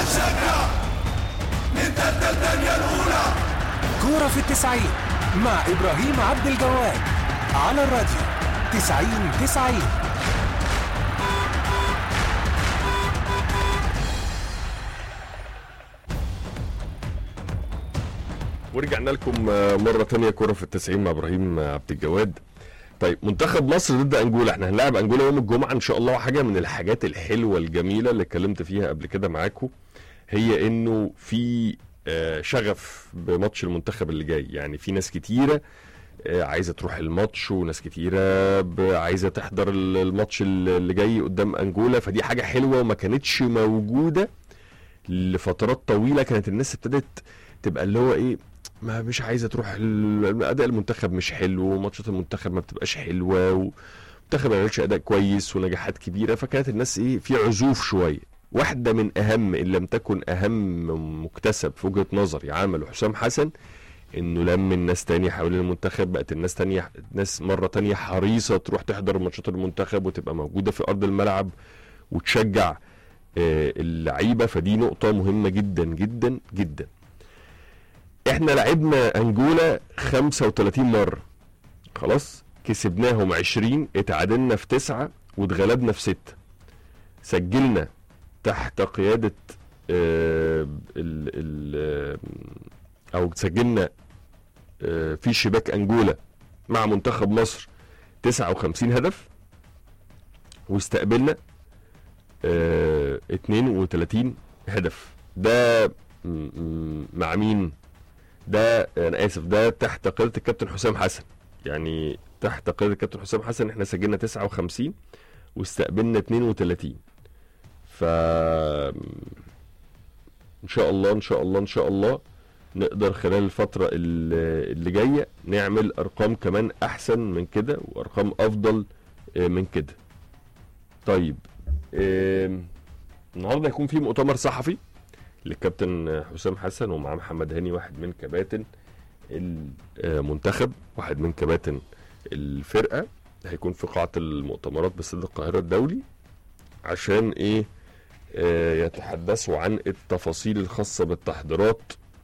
شجع نتقدم الدنيا الأولى كورة في التسعين مع إبراهيم عبد الجواد على الراديو تسعين تسعين ورجعنا لكم مرة تانية كرة في التسعين مع إبراهيم عبد الجواد طيب منتخب مصر ضد أنجولا احنا هنلاعب أنجولا يوم الجمعة إن شاء الله وحاجة من الحاجات الحلوة الجميلة اللي اتكلمت فيها قبل كده معاكم هي إنه في آه، شغف بماتش المنتخب اللي جاي يعني في ناس كتيرة آه، عايزة تروح الماتش وناس كتيرة ب- عايزة تحضر ال- الماتش اللي جاي قدام أنجولا فدي حاجة حلوة وما كانتش موجودة لفترات طويلة كانت الناس ابتدت تبقى اللي هو ايه ما مش عايزه تروح ال- اداء المنتخب مش حلو وماتشات المنتخب ما بتبقاش حلوه والمنتخب ما بيعملش اداء كويس ونجاحات كبيره فكانت الناس ايه في عزوف شويه واحده من اهم ان لم تكن اهم مكتسب في وجهه نظري عمله حسام حسن انه لم الناس تاني حوالين المنتخب بقت الناس تانية ناس مره تانية حريصه تروح تحضر ماتشات المنتخب وتبقى موجوده في ارض الملعب وتشجع آه، اللعيبه فدي نقطه مهمه جدا جدا جدا احنا لعبنا انجولا 35 مره خلاص كسبناهم 20 اتعادلنا في 9 واتغلبنا في 6 سجلنا تحت قياده آه ال ال آه، او سجلنا آه في شباك انجولا مع منتخب مصر 59 هدف واستقبلنا آه 32 هدف ده م- م- مع مين؟ ده انا اسف ده تحت قياده الكابتن حسام حسن يعني تحت قياده الكابتن حسام حسن احنا سجلنا 59 واستقبلنا 32 ف ان شاء الله ان شاء الله ان شاء الله نقدر خلال الفترة اللي اللي جاية نعمل أرقام كمان أحسن من كده وأرقام أفضل آه، من كده. طيب آم، النهارده هيكون في مؤتمر صحفي للكابتن حسام حسن ومعاه محمد هاني واحد من كباتن المنتخب واحد من كباتن الفرقه هيكون في قاعه المؤتمرات باستاد القاهره الدولي عشان ايه آه يتحدثوا عن التفاصيل الخاصه بالتحضيرات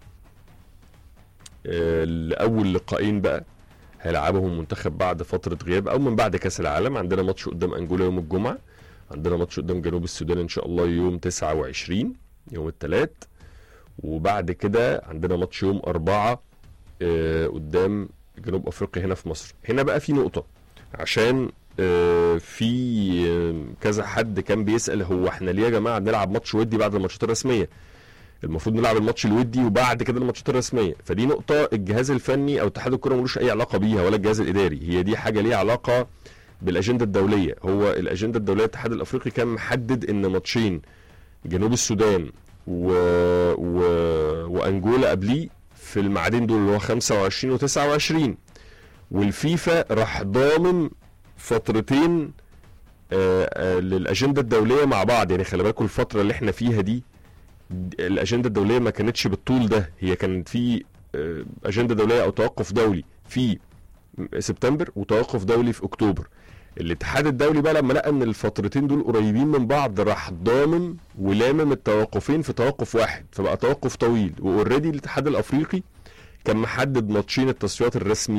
آه لاول لقاءين بقى هيلعبهم المنتخب بعد فتره غياب او من بعد كاس العالم عندنا ماتش قدام انجولا يوم الجمعه عندنا ماتش قدام جنوب السودان ان شاء الله يوم 29 يوم الثلاث وبعد كده عندنا ماتش يوم أربعة آه قدام جنوب أفريقيا هنا في مصر هنا بقى في نقطة عشان آه في آه كذا حد كان بيسأل هو احنا ليه يا جماعة بنلعب ماتش ودي بعد الماتشات الرسمية المفروض نلعب الماتش الودي وبعد كده الماتشات الرسميه فدي نقطه الجهاز الفني او اتحاد الكره ملوش اي علاقه بيها ولا الجهاز الاداري هي دي حاجه ليها علاقه بالاجنده الدوليه هو الاجنده الدوليه الاتحاد الافريقي كان محدد ان ماتشين جنوب السودان و... و... وانجولا قبليه في الميعادين دول اللي هو 25 و29 والفيفا راح ضامن فترتين آه، آه، للاجنده الدوليه مع بعض يعني خلي بالكم الفتره اللي احنا فيها دي د- الاجنده الدوليه ما كانتش بالطول ده هي كانت في آه، اجنده دوليه او توقف دولي في سبتمبر وتوقف دولي في اكتوبر الاتحاد الدولي بقى لما لقى ان الفترتين دول قريبين من بعض راح ضامن ولامم التوقفين في توقف واحد فبقى توقف طويل واوريدي الاتحاد الافريقي كان محدد ماتشين التصفيات الرسمي